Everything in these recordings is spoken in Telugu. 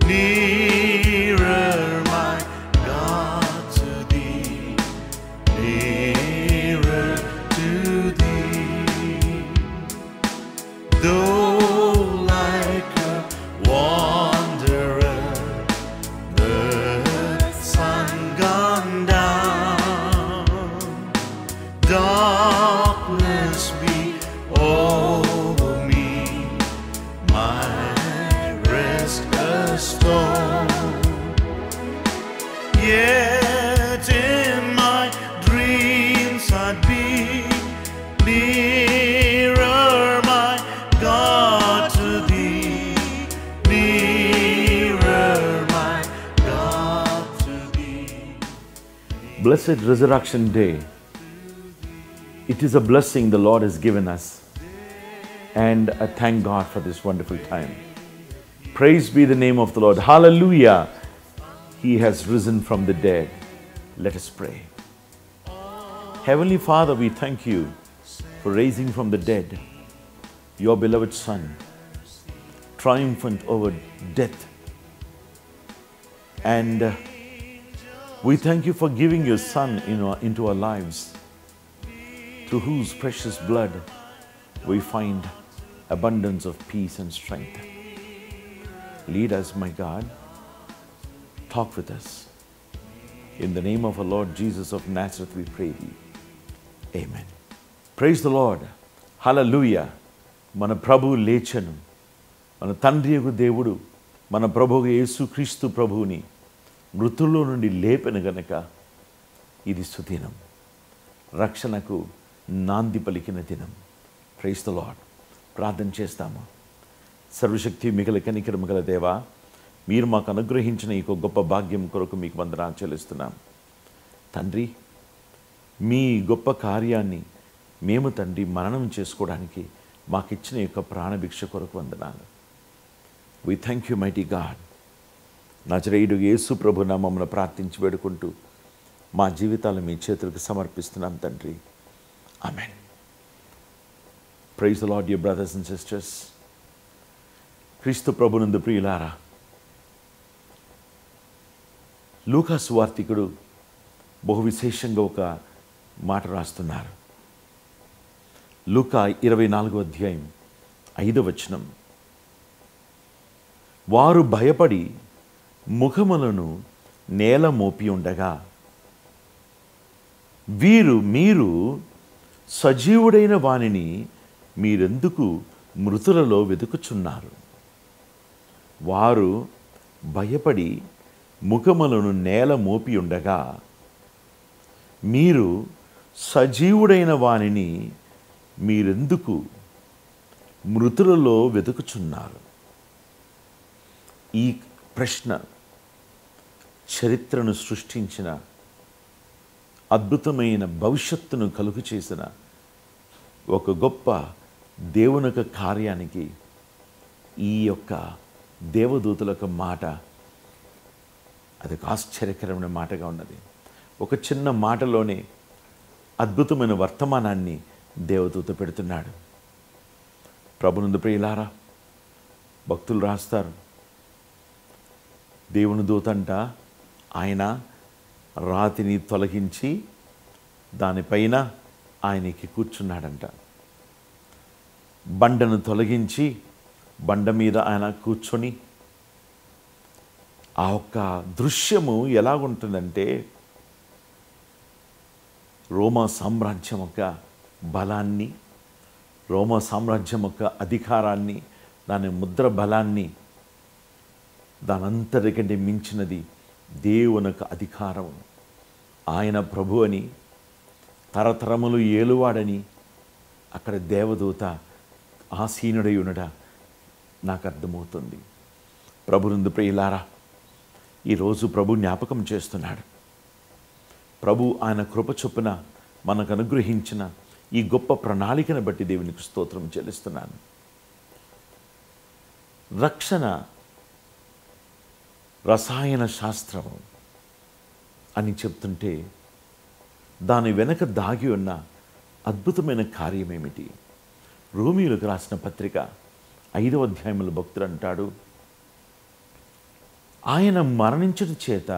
Nearer, my God, to thee. Nearer to thee. Though like a wanderer, the sun gone down, darkness be over me, my rest a stone. Yet in my dreams I'd be nearer, my God, to thee. Nearer, my God, to thee. Blessed Resurrection Day. It is a blessing the Lord has given us. And I thank God for this wonderful time. Praise be the name of the Lord. Hallelujah. He has risen from the dead. Let us pray. Heavenly Father, we thank you for raising from the dead your beloved Son, triumphant over death. And uh, we thank you for giving your Son in our, into our lives, through whose precious blood we find abundance of peace and strength. Lead us, my God. Talk with us. In the name of our Lord Jesus of Nazareth, we pray thee. Amen. Praise the Lord. Hallelujah. మన ప్రభు లేచను మన తండ్రి యొక్క దేవుడు మన ప్రభువు యేసు క్రీస్తు ప్రభువుని మృతుల్లో నుండి లేపెను గనక ఇది సుదినం రక్షణకు నాంది పలికిన దినం ప్రైస్ ద లాడ్ ప్రార్థన చేస్తాము సర్వశక్తి మిగల కనికరము గల దేవా మీరు మాకు అనుగ్రహించిన ఈ గొప్ప భాగ్యం కొరకు మీకు వందనాలు చెల్లిస్తున్నాం తండ్రి మీ గొప్ప కార్యాన్ని మేము తండ్రి మననం చేసుకోవడానికి మాకిచ్చిన యొక్క ప్రాణభిక్ష కొరకు వందనాలు we thank you mighty God నజరేయుడు యేసు ప్రభు నామమున ప్రార్థించి వేడుకుంటూ మా జీవితాలు మీ చేతులకు సమర్పిస్తున్నాం తండ్రి amen praise the lord you brothers and sisters Kristu ప్రభునందు ప్రియులారా లూకాసు వార్తికుడు బహు విశేషంగా ఒక మాట రాస్తున్నారు లూకా ఇరవై నాలుగో అధ్యాయం ఐదో వచనం వారు భయపడి ముఖములను నేల మోపి ఉండగా వీరు మీరు సజీవుడైన వానిని మీరెందుకు మృతులలో వెతుకుచున్నారు వారు భయపడి ముఖములను నేల మోపి ఉండగా మీరు సజీవుడైన వానిని మీరెందుకు మృతులలో వెతుకుచున్నారు ఈ ప్రశ్న చరిత్రను సృష్టించిన అద్భుతమైన భవిష్యత్తును కలుగు చేసిన ఒక గొప్ప దేవునిక కార్యానికి ఈ యొక్క దేవదూతుల యొక్క మాట అది ఒక ఆశ్చర్యకరమైన మాటగా ఉన్నది ఒక చిన్న మాటలోనే అద్భుతమైన వర్తమానాన్ని దేవదూత పెడుతున్నాడు ప్రభునందు ప్రియులారా భక్తులు రాస్తారు దేవుని దూతంట ఆయన రాతిని తొలగించి దానిపైన ఆయనకి కూర్చున్నాడంట బండను తొలగించి బండ మీద ఆయన కూర్చొని ఆ ఒక్క దృశ్యము ఎలాగుంటుందంటే రోమా సామ్రాజ్యం యొక్క బలాన్ని రోమా సామ్రాజ్యం యొక్క అధికారాన్ని దాని ముద్ర బలాన్ని దానంతటికంటే మించినది దేవుని యొక్క అధికారం ఆయన ప్రభు అని తరతరములు ఏలువాడని అక్కడ దేవదూత ఆసీనుడై ఉండట నాకు అర్థమవుతుంది ప్రభునందు ప్రియులారా ఈరోజు ప్రభు జ్ఞాపకం చేస్తున్నాడు ప్రభు ఆయన కృప చొప్పున మనకు అనుగ్రహించిన ఈ గొప్ప ప్రణాళికను బట్టి దేవునికి స్తోత్రం చెల్లిస్తున్నాను రక్షణ రసాయన శాస్త్రం అని చెప్తుంటే దాని వెనక దాగి ఉన్న అద్భుతమైన కార్యం ఏమిటి రోమియోలకు రాసిన పత్రిక ఐదవ అధ్యాయంలో భక్తుడు అంటాడు ఆయన మరణించుట చేత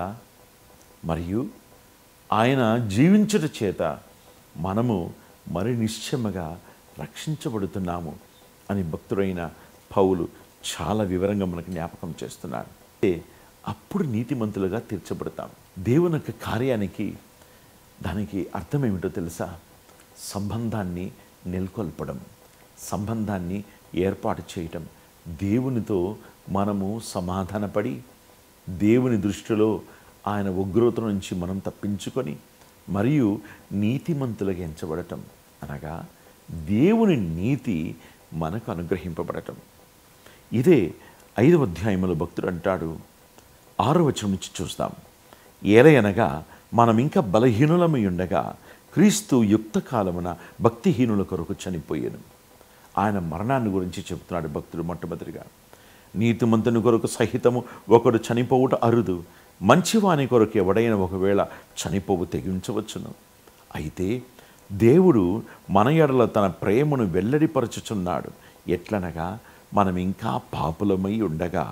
మరియు ఆయన జీవించుట చేత మనము మరి నిశ్చయముగా రక్షించబడుతున్నాము అని భక్తుడైన పౌలు చాలా వివరంగా మనకు జ్ఞాపకం చేస్తున్నాడు అంటే అప్పుడు నీతిమంతులుగా తీర్చబడతాం దేవుని యొక్క కార్యానికి దానికి అర్థం ఏమిటో తెలుసా సంబంధాన్ని నెలకొల్పడం సంబంధాన్ని ఏర్పాటు చేయటం దేవునితో మనము సమాధానపడి దేవుని దృష్టిలో ఆయన ఉగ్రత నుంచి మనం తప్పించుకొని మరియు నీతిమంతులుగా ఎంచబడటం అనగా దేవుని నీతి మనకు అనుగ్రహింపబడటం ఇదే ఐదవ అధ్యాయంలో భక్తుడు అంటాడు ఆరో వచనం నుంచి చూస్తాం ఏలయనగా మనం ఇంకా బలహీనులమై ఉండగా క్రీస్తు యుక్త కాలమున భక్తిహీనుల కొరకు చనిపోయాను ఆయన మరణాన్ని గురించి చెబుతున్నాడు భక్తుడు మొట్టమొదటిగా నీతిమంతుని కొరకు సహితము ఒకడు చనిపోవుట అరుదు మంచివాని కొరకు ఎవడైనా ఒకవేళ చనిపోవు తెగించవచ్చును అయితే దేవుడు మన ఎడల తన ప్రేమను వెల్లడిపరచుచున్నాడు ఎట్లనగా మనం ఇంకా పాపులమై ఉండగా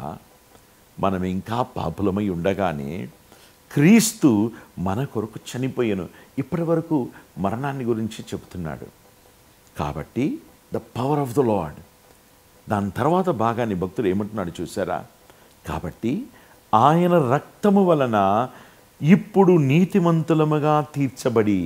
మనం ఇంకా పాపులమై ఉండగానే క్రీస్తు మన కొరకు చనిపోయాను ఇప్పటి వరకు మరణాన్ని గురించి చెబుతున్నాడు కాబట్టి the power of the lord దాని తర్వాత భాగాన్ని భక్తుడు ఏమంటున్నాడు చూసారా కాబట్టి ఆయన రక్తము వలన ఇప్పుడు నీతిమంతులముగా తీర్చబడి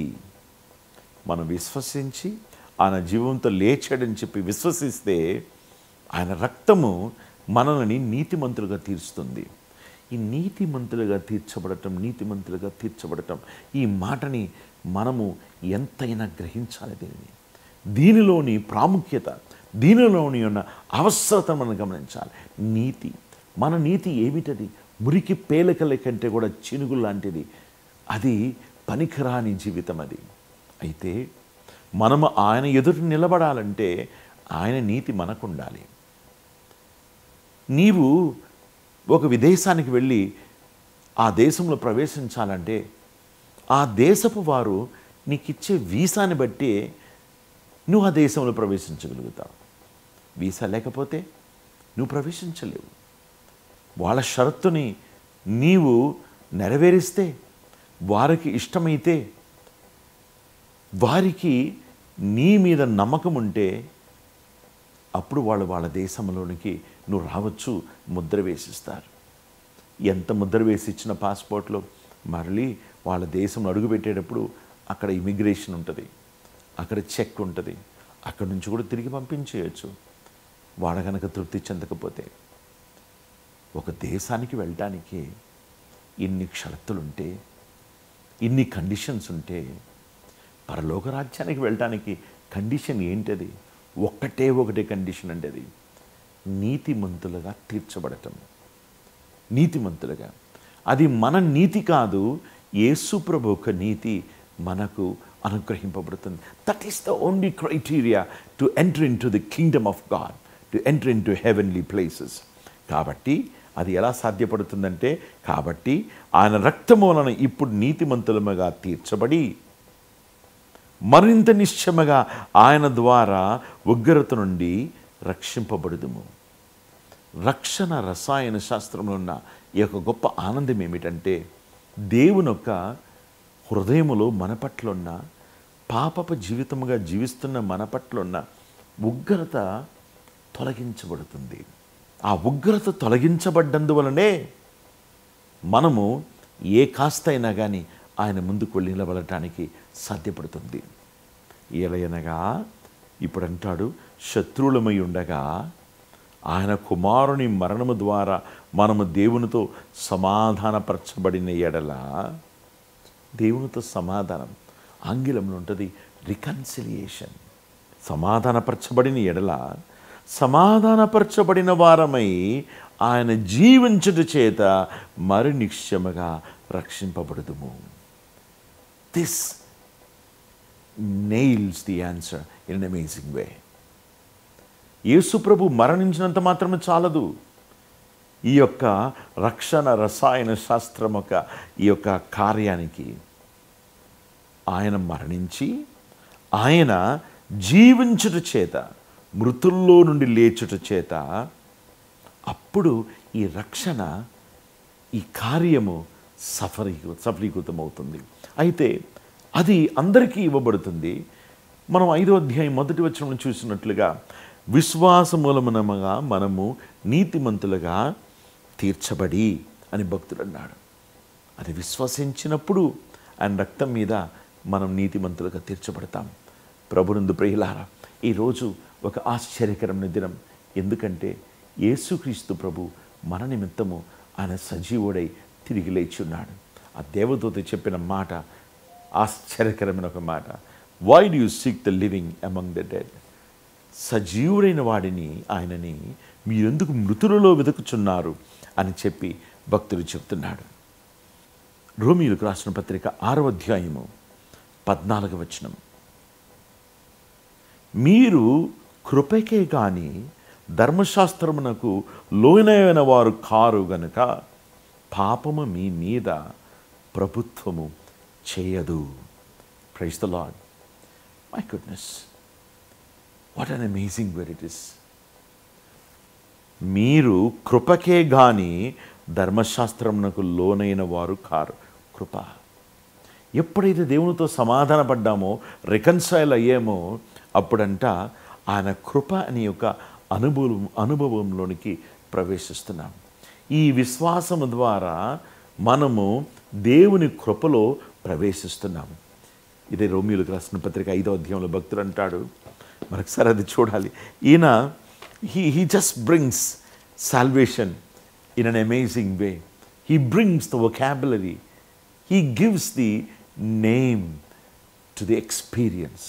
మనం విశ్వసించి ఆయన జీవంతో లేచాడని చెప్పి విశ్వసిస్తే ఆయన రక్తము మనల్ని నీతిమంతులుగా తీర్చుతుంది ఈ నీతిమంతులుగా తీర్చబడటం నీతిమంతులుగా తీర్చబడటం ఈ మాటని మనము ఎంతైనా గ్రహించాలి దీనిని దీనిలోని ప్రాముఖ్యత దీనిలోని ఉన్న అవసరత మనం గమనించాలి నీతి మన నీతి ఏమిటది మురికి పేలికల కంటే కూడా చినుగు లాంటిది అది పనికిరాని జీవితం అది అయితే మనము ఆయన ఎదుట నిలబడాలంటే ఆయన నీతి మనకు ఉండాలి నీవు ఒక విదేశానికి వెళ్ళి ఆ దేశంలో ప్రవేశించాలంటే ఆ దేశపు వారు నీకు ఇచ్చే వీసాని బట్టి నువ్వు ఆ దేశంలో ప్రవేశించగలుగుతావు వీసా లేకపోతే నువ్వు ప్రవేశించలేవు వాళ్ళ షరతుని నీవు నెరవేరిస్తే వారికి ఇష్టమైతే వారికి నీ మీద నమ్మకం ఉంటే అప్పుడు వాళ్ళు వాళ్ళ దేశంలోనికి నువ్వు రావచ్చు ముద్ర వేసిస్తారు ఎంత ముద్ర వేసి ఇచ్చిన పాస్పోర్ట్లో మరలి వాళ్ళ దేశంలో అడుగుపెట్టేటప్పుడు అక్కడ ఇమిగ్రేషన్ ఉంటుంది అక్కడ చెక్ ఉంటుంది అక్కడి నుంచి కూడా తిరిగి పంపించేయచ్చు వాడ కనుక తృప్తి చెందకపోతే ఒక దేశానికి వెళ్ళటానికి ఇన్ని షరతులుంటే ఇన్ని కండిషన్స్ ఉంటే పరలోక రాజ్యానికి వెళ్ళటానికి కండిషన్ ఏంటది ఒక్కటే ఒకటే కండిషన్ అంటే అది నీతిమంతులుగా తీర్చబడటం నీతిమంతులుగా అది మన నీతి కాదు యేసు ప్రభు యొక్క నీతి మనకు అనుగ్రహింపబడుతుంది that is the only criteria to enter into the kingdom of God to enter into heavenly places కాబట్టి అది ఎలా సాధ్యపడుతుందంటే కాబట్టి ఆయన రక్తము వలన ఇప్పుడు నీతిమంతులముగా తీర్చబడి మరింత నిశ్చయముగా ఆయన ద్వారా ఉగ్రత నుండి రక్షింపబడుదుము రక్షణ రసాయన శాస్త్రంలో ఉన్న ఈ యొక్క గొప్ప ఆనందం ఏమిటంటే దేవుని యొక్క హృదయములో మన పట్ల ఉన్న పాపపు జీవితముగా జీవిస్తున్న మన పట్ల ఉన్న ఉగ్రత తొలగించబడుతుంది ఆ ఉగ్రత తొలగించబడ్డందువలనే మనము ఏ కాస్తైనా కానీ ఆయన ముందుకు వెళ్ళి నిలబడటానికి సాధ్యపడుతుంది ఎలయనగా ఇప్పుడు అంటాడు శత్రువులమై ఉండగా ఆయన కుమారుని మరణము ద్వారా మనము దేవునితో సమాధానపరచబడిన ఎడల దేవునితో సమాధానం ఆంగ్లంలో ఉంటుంది రికన్సిలియేషన్ సమాధానపరచబడిన ఎడల సమాధానపరచబడిన వారమై ఆయన జీవించుట చేత మరి నిశ్చయముగా రక్షింపబడుదుము this nails the answer in amazing way Yesu ప్రభు మరణించినంత మాత్రమే చాలదు ఈ యొక్క రక్షణ రసాయన శాస్త్రం యొక్క ఈ యొక్క కార్యానికి ఆయన మరణించి ఆయన జీవించుట చేత మృతుల్లో నుండి లేచుట చేత అప్పుడు ఈ రక్షణ ఈ కార్యము సఫలీకృ సఫలీకృతమవుతుంది అయితే అది అందరికీ ఇవ్వబడుతుంది మనం ఐదో అధ్యాయం మొదటి వచనం చూసినట్లుగా విశ్వాసమూలమునగా మనము నీతిమంతులుగా తీర్చబడి అని భక్తుడు అన్నాడు అది విశ్వసించినప్పుడు ఆయన రక్తం మీద మనం నీతిమంతులుగా తీర్చబడతాం ప్రభునందు ప్రియులారా ఈరోజు ఒక ఆశ్చర్యకరమైన దినం ఎందుకంటే యేసుక్రీస్తు ప్రభు మన నిమిత్తము ఆయన సజీవుడై తిరిగి లేచి ఉన్నాడు ఆ దేవదూత చెప్పిన మాట ఆశ్చర్యకరమైన ఒక మాట why do you seek the living among the dead సజీవుడైన వాడిని ఆయనని మీరెందుకు మృతులలో వెతుకుచున్నారు అని చెప్పి భక్తుడు చెప్తున్నాడు రోమిలకు రాసిన పత్రిక ఆరవ అధ్యాయము పద్నాలుగు వచనం మీరు కృపకే కానీ ధర్మశాస్త్రమునకు లోనైన వారు కారు గనుక పాపము మీ మీద ప్రభుత్వము చేయదు praise the lord my goodness what an amazing word it is మీరు కృపకే గాని ధర్మశాస్త్రమునకు లోనైన వారు కారు కృప ఎప్పుడైతే దేవునితో సమాధానపడ్డామో రికన్సైల్ అయ్యామో అప్పుడంట ఆయన కృప అనే యొక్క అనుభవం అనుభవంలోనికి ప్రవేశిస్తున్నాం ఈ విశ్వాసము ద్వారా మనము దేవుని కృపలో ప్రవేశిస్తున్నాము ఇదే రోమిలకు రాసిన పత్రిక ఐదో అధ్యాయంలో భక్తుడు అంటాడు మరొకసారి అది చూడాలి ఈయన he he just brings salvation in an amazing way he brings the vocabulary he gives the name to the experience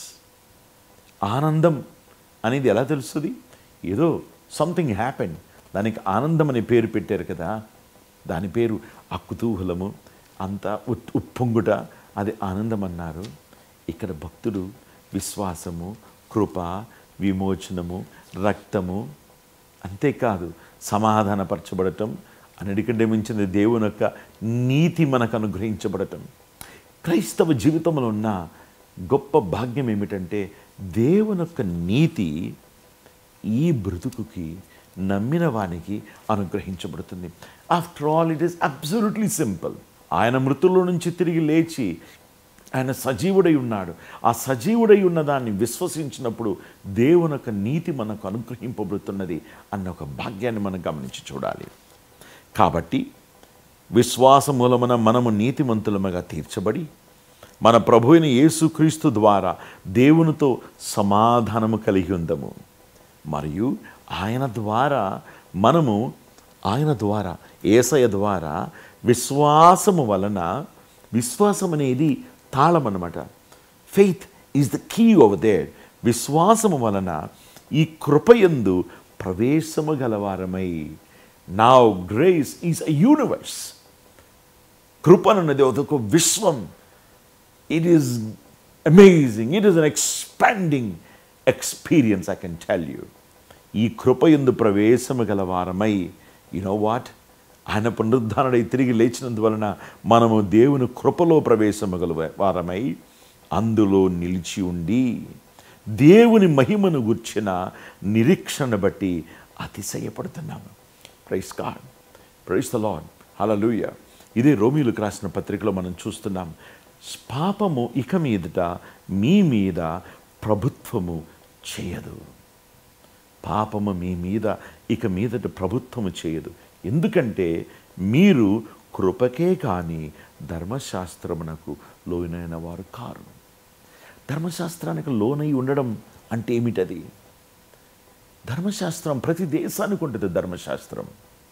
ఆనందం అనేది ఎలా తెలుస్తుంది ఏదో సంథింగ్ హ్యాపెన్ దానికి ఆనందం అనే పేరు పెట్టారు కదా దాని పేరు ఆ కుతూహలము అంత ఉత్ ఉప్పొంగుట అది ఆనందం అన్నారు ఇక్కడ భక్తుడు విశ్వాసము కృప విమోచనము రక్తము అంతేకాదు సమాధానపరచబడటం అన్నిటికంటే మించింది దేవుని యొక్క నీతి మనకు అనుగ్రహించబడటం క్రైస్తవ జీవితంలో ఉన్న గొప్ప భాగ్యం ఏమిటంటే దేవుని యొక్క నీతి ఈ బ్రతుకుకి నమ్మిన వానికి అనుగ్రహించబడుతుంది after all it is absolutely simple ఆయన మృతుల్లో నుంచి తిరిగి లేచి ఆయన సజీవుడై ఉన్నాడు ఆ సజీవుడై ఉన్న దాన్ని విశ్వసించినప్పుడు దేవుని యొక్క నీతి మనకు అనుగ్రహింపబడుతున్నది అన్న ఒక భాగ్యాన్ని మనం గమనించి చూడాలి కాబట్టి విశ్వాసం మూలమున మనము నీతిమంతులముగా తీర్చబడి మన ప్రభు అయిన యేసుక్రీస్తు ద్వారా దేవునితో సమాధానము కలిగి ఉందము మరియు ఆయన ద్వారా మనము ఆయన ద్వారా ఏసయ ద్వారా విశ్వాసము వలన విశ్వాసం అనేది తాళం అన్నమాట faith is the key over there విశ్వాసము వలన ఈ కృపయందు ప్రవేశము గలవారమై నా గ్రేస్ ఈజ్ అ యూనివర్స్ కృపనున్నది ఒక విశ్వం it is amazing it is an expanding experience I can tell you ఈ కృప ఎందు ప్రవేశము గల వారమై యునో వాట్ ఆయన పునరుద్ధారణై తిరిగి లేచినందువలన మనము దేవుని కృపలో ప్రవేశము గల వారమై అందులో నిలిచి ఉండి దేవుని మహిమను గుర్చిన నిరీక్షణ బట్టి అతిశయపడుతున్నాము praise God praise the lord hallelujah ఇదే రోమిలకు రాసిన పత్రికలో మనం చూస్తున్నాం పాపము ఇక మీదట మీ మీద ప్రభుత్వము చేయదు పాపము మీ మీద ఇక మీదట ప్రభుత్వము చేయదు ఎందుకంటే మీరు కృపకే కానీ ధర్మశాస్త్రమునకు లోనైన వారు కారు ధర్మశాస్త్రానికి లోనై ఉండడం అంటే ఏమిటది ధర్మశాస్త్రం ప్రతి దేశానికి ఉంటుంది ధర్మశాస్త్రం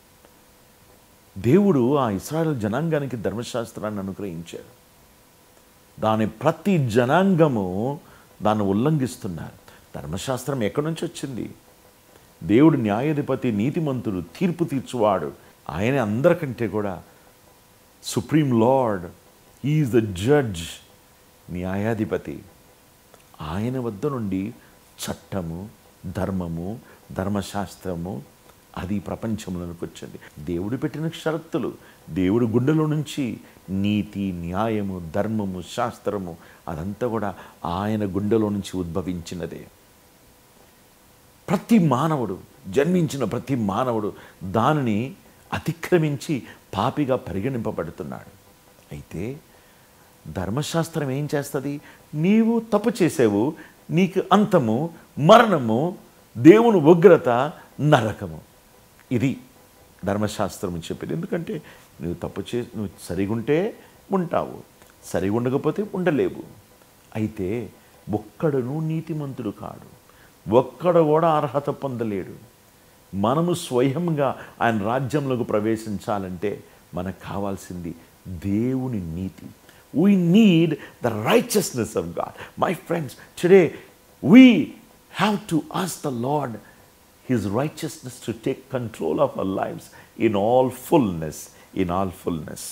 దేవుడు ఆ ఇస్రాయల్ జనాంగానికి ధర్మశాస్త్రాన్ని అనుగ్రహించారు దాని ప్రతి జనాంగము దాన్ని ఉల్లంఘిస్తున్నారు ధర్మశాస్త్రం ఎక్కడి నుంచి వచ్చింది దేవుడు న్యాయాధిపతి నీతిమంతుడు తీర్పు తీర్చువాడు ఆయన అందరికంటే కూడా supreme lord is the judge న్యాయాధిపతి ఆయన వద్ద నుండి చట్టము ధర్మము ధర్మశాస్త్రము అది ప్రపంచంలోనికి వచ్చింది దేవుడు పెట్టిన షరతులు దేవుడి గుండెలో నుంచి నీతి న్యాయము ధర్మము శాస్త్రము అదంతా కూడా ఆయన గుండెలో నుంచి ఉద్భవించినదే ప్రతి మానవుడు జన్మించిన ప్రతి మానవుడు దానిని అతిక్రమించి పాపిగా పరిగణింపబడుతున్నాడు అయితే ధర్మశాస్త్రం ఏం చేస్తుంది నీవు తప్పు చేసావు నీకు అంతము మరణము దేవుని ఉగ్రత నరకము ఇది ధర్మశాస్త్రం చెప్పేది ఎందుకంటే నువ్వు తప్పు చే నువ్వు సరిగుంటే ఉంటావు సరిగా ఉండకపోతే ఉండలేవు అయితే ఒక్కడును నీతిమంతుడు కాడు ఒక్కడు కూడా అర్హత పొందలేడు మనము స్వయంగా ఆయన రాజ్యంలోకి ప్రవేశించాలంటే మనకు కావాల్సింది దేవుని నీతి we need the righteousness of God my friends today we have to ask the lord his righteousness to take control of our lives in all fullness in all fullness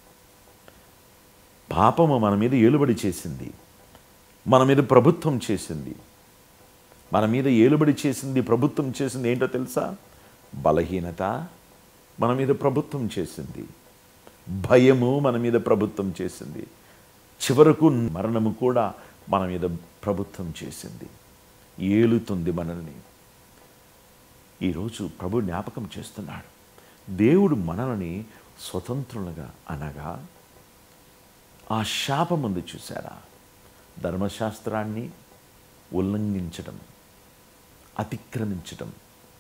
పాపము మన మీద ఏలుబడి చేసింది మన మీద ప్రభుత్వం చేసింది మన మీద ఏలుబడి చేసింది ప్రభుత్వం చేసింది ఏంటో తెలుసా బలహీనత మన మీద ప్రభుత్వం చేసింది భయము మన మీద ప్రభుత్వం చేసింది చివరకు మరణము కూడా మన మీద ప్రభుత్వం చేసింది ఏలుతుంది మనల్ని ఈరోజు ప్రభు జ్ఞాపకం చేస్తున్నాడు దేవుడు మనల్ని స్వతంత్రులుగా అనగా ఆ శాపముందు చూసారా ధర్మశాస్త్రాన్ని ఉల్లంఘించడం అతిక్రమించడం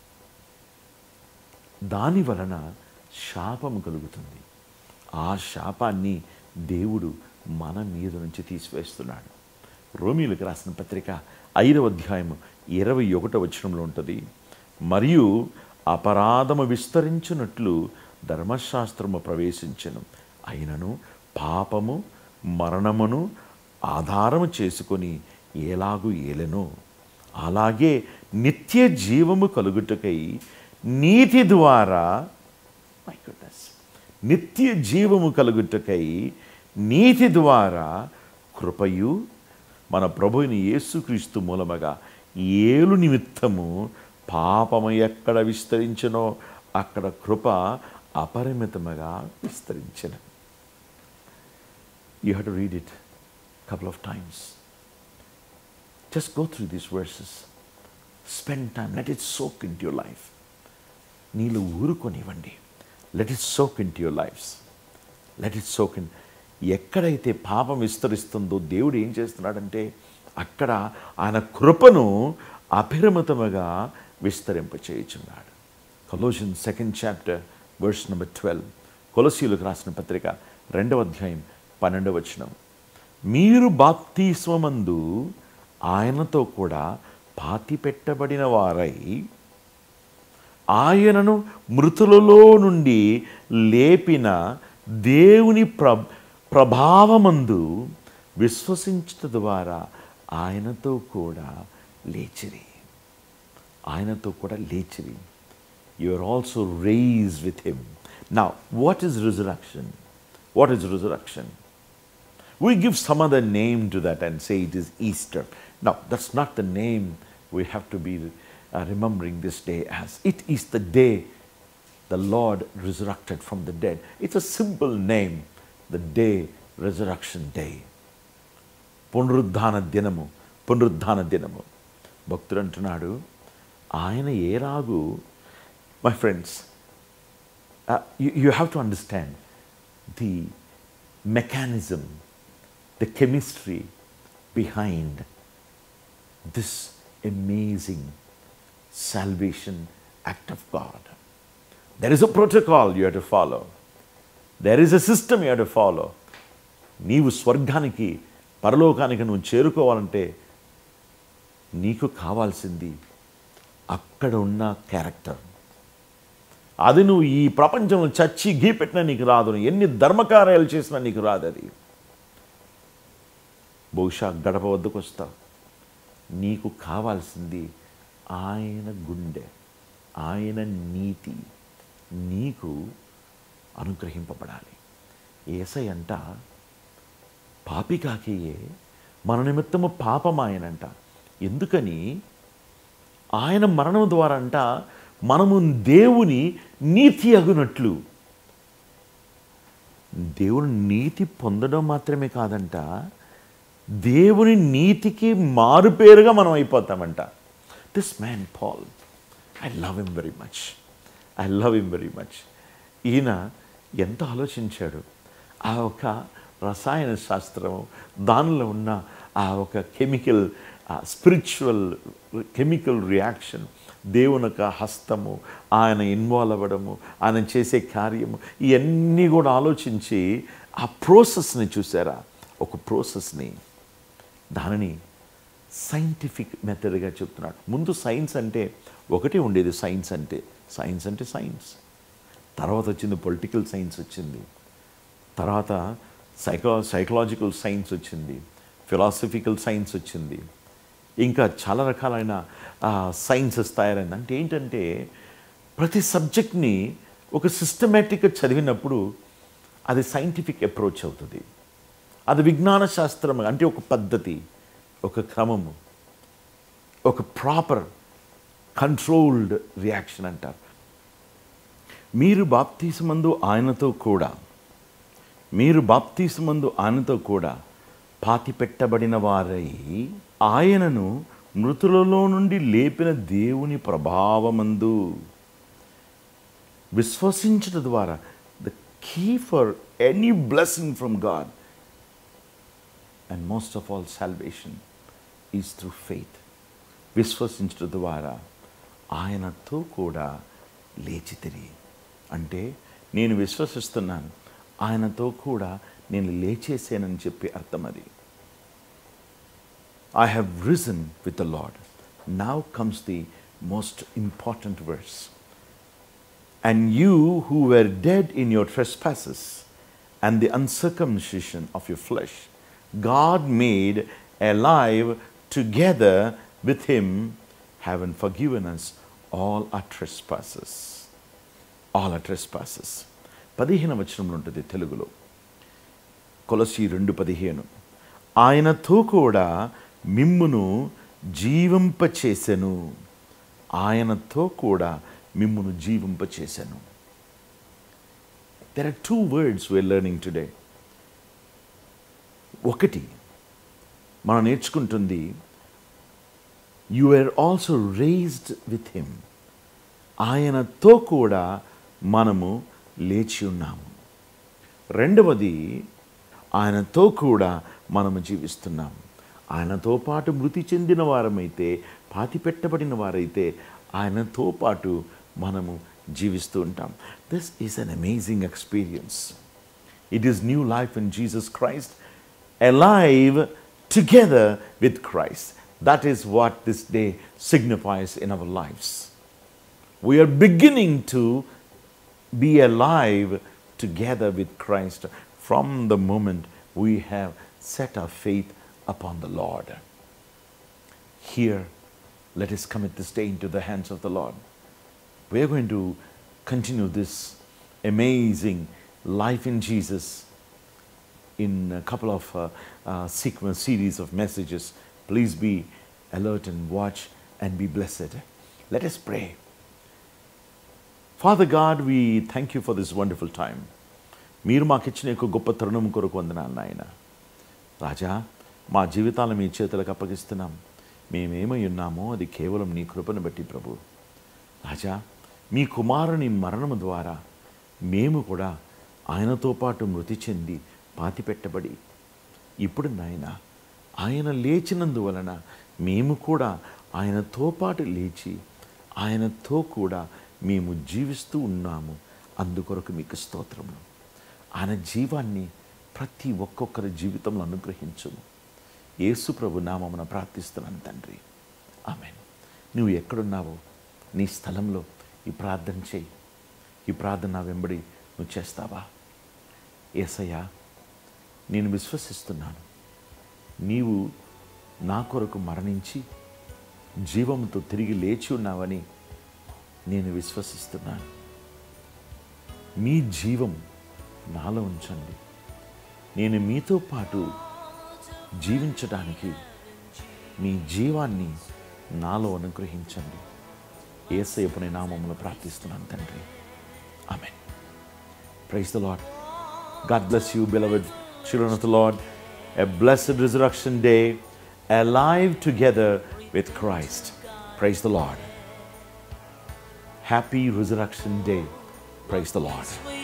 దాని వలన శాపము కలుగుతుంది ఆ శాపాన్ని దేవుడు మన మీద నుంచి తీసివేస్తున్నాడు రోమిలకు రాసిన పత్రిక ఐదవ అధ్యాయము ఇరవై ఒకటో వచనంలో ఉంటుంది మరియు అపరాధము విస్తరించినట్లు ధర్మశాస్త్రము ప్రవేశించను అయినను పాపము మరణమును ఆధారము చేసుకొని ఎలాగు ఏలెనో అలాగే నిత్య జీవము కలుగుటకై నీతి ద్వారా మై గుడ్నెస్ నిత్య జీవము కలుగుటకై నీతి ద్వారా కృపయు మన ప్రభుని యేసుక్రీస్తు మూలముగా ఏలు నిమిత్తము పాపము ఎక్కడ విస్తరించనో అక్కడ కృప అపరిమితముగా విస్తరించిన you have to read it couple of times just go through these verses spend time let it soak in your life నీళ్ళు ఊరుకొనివ్వండి let it soak in your lives let it soak in ఎక్కడైతే పాపం విస్తరిస్తుందో దేవుడు ఏం చేస్తున్నాడంటే అక్కడ ఆయన కృపను అపరిమితముగా విస్తరింప చేయుచున్నాడు Colossians second chapter verse number twelve కొలసీలకు రాసిన పత్రిక రెండవ అధ్యాయం పన్నెండవ వచనం మీరు బాప్తీస్వమందు ఆయనతో కూడా పాతి పెట్టబడిన వారై ఆయనను మృతులలో నుండి లేపిన దేవుని ప్ర ప్రభావమందు విశ్వసించుట ద్వారా ఆయనతో కూడా లేచిరి ఆయనతో కూడా లేచిరి you are also raised with him నా what is resurrection what is resurrection We give some other name to that and say it is Easter. No, that's not the name we have to be uh, remembering this day as. It is the day the Lord resurrected from the dead. It's a simple name, the day, resurrection day. పునరుద్ధాన దినము పునరుద్ధాన దినము భక్తుడు అంటున్నాడు ఆయన ఏరాగు my friends you have to understand the mechanism, the chemistry behind this amazing salvation act of God. There is a protocol you have to follow. There is a system you have to follow. నీవు స్వర్గానికి పరలోకానికి నువ్వు చేరుకోవాలంటే నీకు కావాల్సింది అక్కడ ఉన్న క్యారెక్టర్ అది నువ్వు ఈ ప్రపంచంలో చచ్చి గీ పెట్టినా నీకు రాదు నువ్వు ఎన్ని ధర్మకార్యాలు చేసినా నీకు రాదు అది బహుశా గడప వద్దకు వస్తావు నీకు కావాల్సింది ఆయన గుండె ఆయన నీతి నీకు అనుగ్రహింపబడాలి ఏసై అంట పాపి కాకేయే మన నిమిత్తము పాపం ఆయనంట ఎందుకని ఆయన మరణం ద్వారా అంట మనము దేవుని నీతి అగునట్లు దేవుని నీతి పొందడం మాత్రమే కాదంట దేవుని నీతికి మారుపేరుగా మనం అయిపోతామంట this man Paul I love him very much I love him very much ఈయన ఎంత ఆలోచించాడు ఆ ఒక రసాయన శాస్త్రము దానిలో ఉన్న ఆ ఒక కెమికల్ స్పిరిచువల్ కెమికల్ రియాక్షన్ దేవుని యొక్క హస్తము ఆయన ఇన్వాల్వ్ అవ్వడము ఆయన చేసే కార్యము ఇవన్నీ కూడా ఆలోచించి ఆ ప్రాసెస్ని చూసారా ఒక ప్రాసెస్ని దానిని సైంటిఫిక్ మెథడ్గా చెప్తున్నాడు ముందు సైన్స్ అంటే ఒకటే ఉండేది సైన్స్ అంటే సైన్స్ అంటే సైన్స్ తర్వాత వచ్చింది పొలిటికల్ సైన్స్ వచ్చింది తర్వాత సైకో సైకలాజికల్ సైన్స్ వచ్చింది ఫిలాసఫికల్ సైన్స్ వచ్చింది ఇంకా చాలా రకాలైన సైన్సెస్ తయారైంది అంటే ఏంటంటే ప్రతి సబ్జెక్ట్ని ఒక సిస్టమేటిక్గా చదివినప్పుడు అది సైంటిఫిక్ అప్రోచ్ అవుతుంది అది విజ్ఞాన శాస్త్రం అంటే ఒక పద్ధతి ఒక క్రమము ఒక ప్రాపర్ కంట్రోల్డ్ రియాక్షన్ అంటారు మీరు బాప్తీసమందు ఆయనతో కూడా మీరు బాప్తీసమందు ఆయనతో కూడా పాతి పెట్టబడిన వారై ఆయనను మృతులలో నుండి లేపిన దేవుని ప్రభావమందు విశ్వసించడం ద్వారా the key for any blessing from God and most of all salvation is through faith విశ్వసించడం ద్వారా ఆయనతో కూడా లేచి తిరిగి అంటే నేను విశ్వసిస్తున్నాను ఆయనతో కూడా నేను లేచేసానని చెప్పి అర్థం అది I have risen with the Lord. Now comes the most important verse. And you who were dead in your trespasses and the uncircumcision of your flesh, God made alive together with him, having forgiven us all our trespasses. All our trespasses. పదిహేను వచనంలో ఉంటుంది తెలుగులో కొలసి రెండు పదిహేను ఆయనతో కూడా మిమ్మును జీవింపచేసెను ఆయనతో కూడా మిమ్మును జీవింపచేసెను there are two words we are learning today ఒకటి మనం నేర్చుకుంటుంది you are also raised with him ఆయనతో కూడా మనము లేచి ఉన్నాము రెండవది ఆయనతో కూడా మనము జీవిస్తున్నాము ఆయనతో పాటు మృతి చెందిన వారమైతే పాతి పెట్టబడిన వారైతే ఆయనతో పాటు మనము జీవిస్తూ ఉంటాం this is an amazing experience it is new life in Jesus Christ alive together with Christ. That is what this day signifies in our lives. We are beginning to be alive together with Christ from the moment we have set our faith upon the Lord. Here, let us commit this day into the hands of the Lord. We are going to continue this amazing life in Jesus in a couple of uh, uh, sequence series of messages. Please be alert and watch and be blessed. Let us pray. Father God, we thank you for this wonderful time. మీరు మాకు ఇచ్చిన యొక్క గొప్ప తరుణం కొరకు వందనాలు నాయన రాజా మా జీవితాలను మీ చేతులకు అప్పగిస్తున్నాం మేమేమై ఉన్నామో అది కేవలం నీ కృపను బట్టి ప్రభు రాజా మీ కుమారుని మరణము ద్వారా మేము కూడా ఆయనతో పాటు మృతి చెంది పాతిపెట్టబడి ఇప్పుడు నాయన ఆయన లేచినందువలన మేము కూడా ఆయనతో పాటు లేచి ఆయనతో కూడా మేము జీవిస్తూ ఉన్నాము అందుకొరకు మీకు స్తోత్రములు ఆయన జీవాన్ని ప్రతి ఒక్కొక్కరి జీవితంలో అనుగ్రహించుము యేసు ప్రభు నామమున ప్రార్థిస్తున్నాను తండ్రి ఆమెన్ నువ్వు ఎక్కడున్నావో నీ స్థలంలో ఈ ప్రార్థన చేయి ఈ ప్రార్థన నా వెంబడి నువ్వు చేస్తావా ఏసయ్యా నేను విశ్వసిస్తున్నాను నీవు నా కొరకు మరణించి జీవంతో తిరిగి లేచి ఉన్నావని నేను విశ్వసిస్తున్నాను మీ జీవం నాలో ఉంచండి నేను మీతో పాటు జీవించడానికి మీ జీవాన్ని నాలో అనుగ్రహించండి ఏసయ్యపుని నామములో ప్రార్థిస్తున్నాను తండ్రి amen praise the lord God bless you, beloved children of the Lord. A blessed resurrection day, alive together with Christ. Praise the Lord. Happy resurrection day. Praise the Lord. We